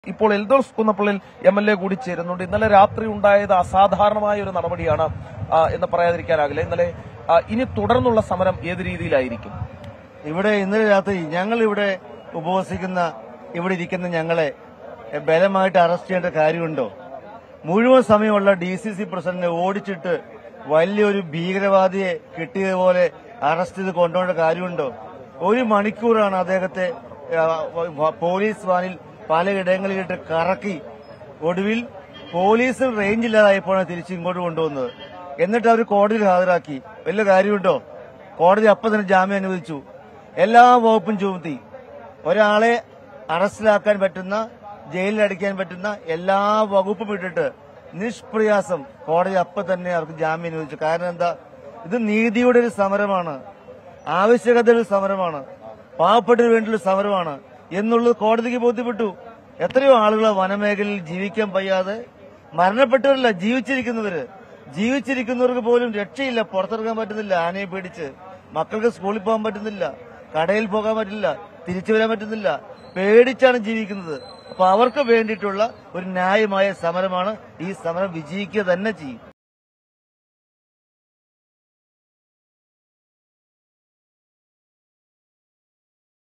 ഇപ്പോൾ Eldhose Kunnappilly M L A കൂടി ചേരുന്നുണ്ട് ഇന്നലെ രാത്രി ഉണ്ടായത് അസാധാരണമായ ഒരു നടപടിയാണ് ആ, എന്ന് പറയാതിരിക്കാനാകില്ല ഇന്നലെ ആ, ഇനി തുടർന്നുള്ള സമരം ഏത് രീതിയിലായിരിക്കും ഇവിടെ ഇന്നലെ രാത്രി ഞങ്ങൾ ഇവിടെ ഉപവസിക്കുന്ന ഇവിടെ ഇരിക്കുന്ന ഞങ്ങളെ എ, ബലമായിട്ട് അറസ്റ്റ് ചെയ്യേണ്ട കാര്യമുണ്ടോ മുഴുവൻ സമയമുള്ള ഡി സി സി പ്രസിഡന്റിനെ ഓടിച്ചിട്ട് വലിയൊരു ഭീകരവാദിയെ കിട്ടിയതുപോലെ അറസ്റ്റ് ചെയ്ത് കൊണ്ടുപോകേണ്ട കാര്യമുണ്ടോ ഒരു മണിക്കൂറാണ് അദ്ദേഹത്തെ ആ, വ- പോലീസ് വാനിൽ പലയിടങ്ങളിലിട്ട് കറക്കി ഒടുവിൽ പോലീസ് റേഞ്ച് ഇല്ലാതായപ്പോഴാണ് തിരിച്ച് ഇങ്ങോട്ട് കൊണ്ടുവന്നത് എന്നിട്ട് അവർ കോടതിയിൽ ഹാജരാക്കി വലിയ കാര്യമുണ്ടോ കോടതി അപ്പം തന്നെ ജാമ്യം അനുവദിച്ചു എല്ലാ വകുപ്പും ചുമത്തി ഒരാളെ അറസ്റ്റിലാക്കാൻ പറ്റുന്ന ജയിലിൽ അടിക്കാൻ പറ്റുന്ന എല്ലാ വകുപ്പും ഇട്ടിട്ട് നിഷ്പ്രയാസം കോടതി അപ്പം തന്നെ അവർക്ക് ജാമ്യം അനുവദിച്ചു കാരണം എന്താ ഇത് നീതിയുടെ ഒരു സമരമാണ് ആവശ്യകതയുടെ ഒരു സമരമാണ് പാവപ്പെട്ടതിന് വേണ്ടിയുള്ള സമരമാണ് എന്നുള്ളത് കോടതിക്ക് ബോധ്യപ്പെട്ടു എത്രയോ ആളുകൾ വനമേഖലയിൽ ജീവിക്കാൻ വയ്യാതെ മരണപ്പെട്ടവരല്ല ജീവിച്ചിരിക്കുന്നവര് ജീവിച്ചിരിക്കുന്നവർക്ക് പോലും രക്ഷയില്ല പുറത്തിറങ്ങാൻ പറ്റുന്നില്ല ആനയെ പേടിച്ച് മക്കൾക്ക് സ്കൂളിൽ പോകാൻ പറ്റുന്നില്ല കടയിൽ പോകാൻ പറ്റില്ല തിരിച്ചു വരാൻ പറ്റുന്നില്ല പേടിച്ചാണ് ജീവിക്കുന്നത് അപ്പൊ അവർക്ക് വേണ്ടിയിട്ടുള്ള ഒരു ന്യായമായ സമരമാണ് ഈ സമരം വിജയിക്കുക തന്നെ ചെയ്യും